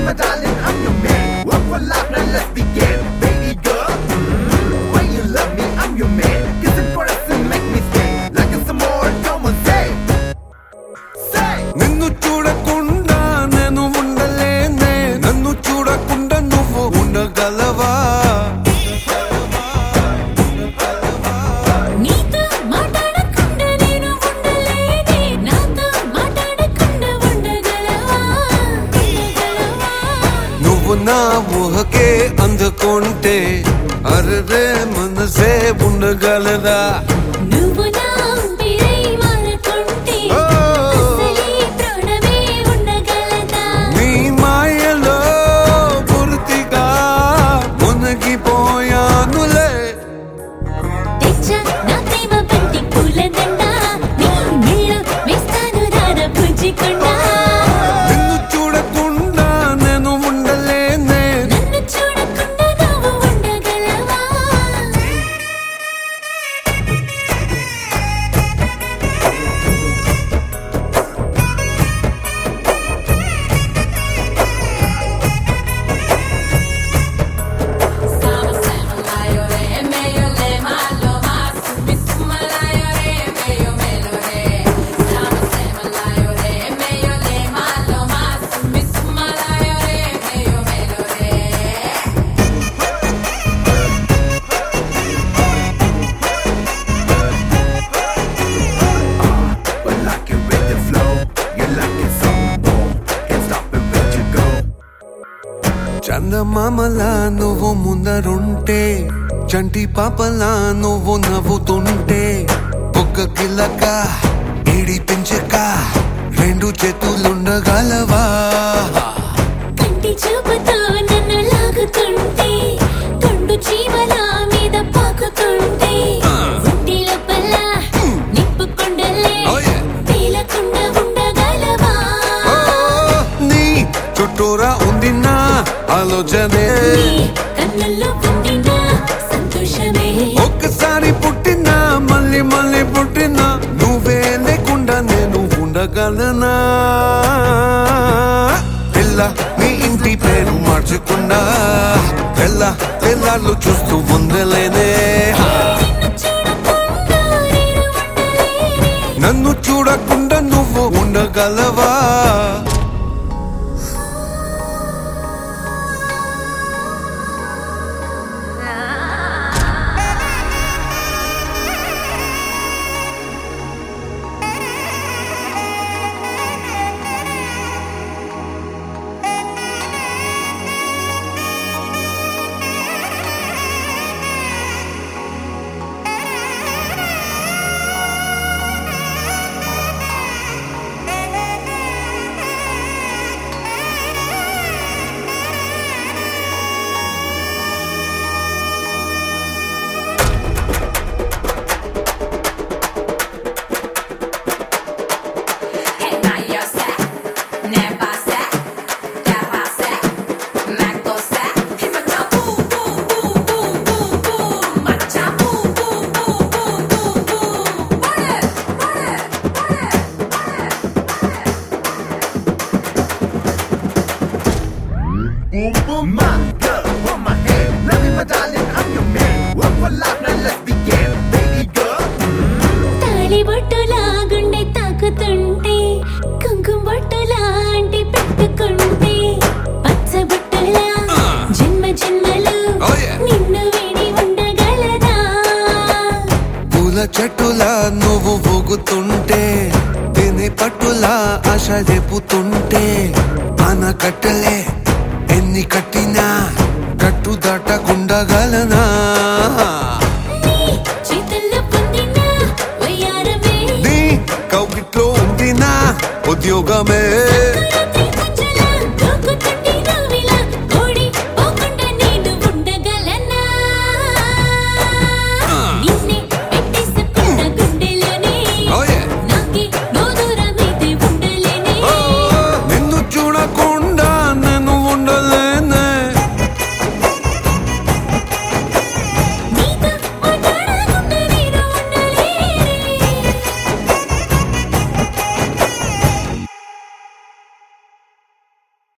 my darling, I'm your man. One for life, now let's begin. Baby girl, mm, when you love me, I'm your man. Kiss and caress and make me stay. Like it's some more, come on, say. Say. నిన్ను చూడకుండా నేను ఉండలేనే నన్ను చూడకుండా నువ్వు ఉండగలవా నీతో మాట్లాడకుండా నేను ఉండలేనే నాతో మాట్లాడకుండా ఉండగలవా ఉండగలవా నువ్వు నా ఊహకే అందుకుంటే అరరే మనసే ఉండగలదా నువ్వు నా ఊపిరై మారుతుంటే ఓ. అసలీ ప్రాణమే ఉండగలదా నీ మాయలో పూర్తిగా మునిగిపోయానులే తెచ్చా నా ప్రేమ బంతి పూలదండ నీ నీళ్ళు వేస్తాను రాధ పుంజికొండా నిన్ను చూడకుండా నేను ఉండలేనే నన్ను చూడకుండా నువ్వు ఉండగలవా But like it with the flow, you like it so more. Can't stop it, where you go. చందమామలా నువ్వు ముందరుంటే చంటి పాపలా నువ్వు నవ్వుతుంటే ఒక్క కిలక ఏడి పెంచక రెండు చేతులుండగలవా కంటి చూపుతో నన్ను లాగుతుంటే కొండు చీమల మీద పాకుతుంటే ఒంటి లోపల నిప్పు కొండలే Oh, yeah. తేలకుండా ఉండగలవా ఓ, నీ చుట్టూరా ఉంది నా ఆలోచనే నీ కన్నుల్లో పొందిన సంతోషమే ఒక్కసారి పుట్టినా మళ్ళీ మళ్ళీ పుట్టినా నువ్వే లేకుండా నేను ఉండగలనా పిల్ల నీ ఇంటి పేరు మార్చకుండా పిల్ల పిల్లలు చూస్తూ ఉండలేనే నిన్ను చూడకుండా నేను ఉండలేనే నన్ను చూడకుండా నువ్వు ఉండగలవా Boom, boom, my girl, hold my hand. Love me, my darling, I'm your man. One for life, now let's begin. Baby girl, తాళి బొట్టులా గుండె తాకుతుంటే కుంకుమ బొట్టులా అంటి పెట్టుకుంటే పచ్చ బొట్టులా జన్మ జన్మలు Oh, yeah. నిన్ను వేడి ఉండగలదా పూల చెట్టులా నువ్వు ఊగుతుంటే తిని పట్టులా ఆశ రేపుతుంటే ఆనకట్టలే ఎన్ని కట్టినా కట్టు దాటకుండగలనా నీ చేతుల్లో పొందిన వయ్యారమే నీ కౌగిట్లో ఉంది నా ఉద్యోగమే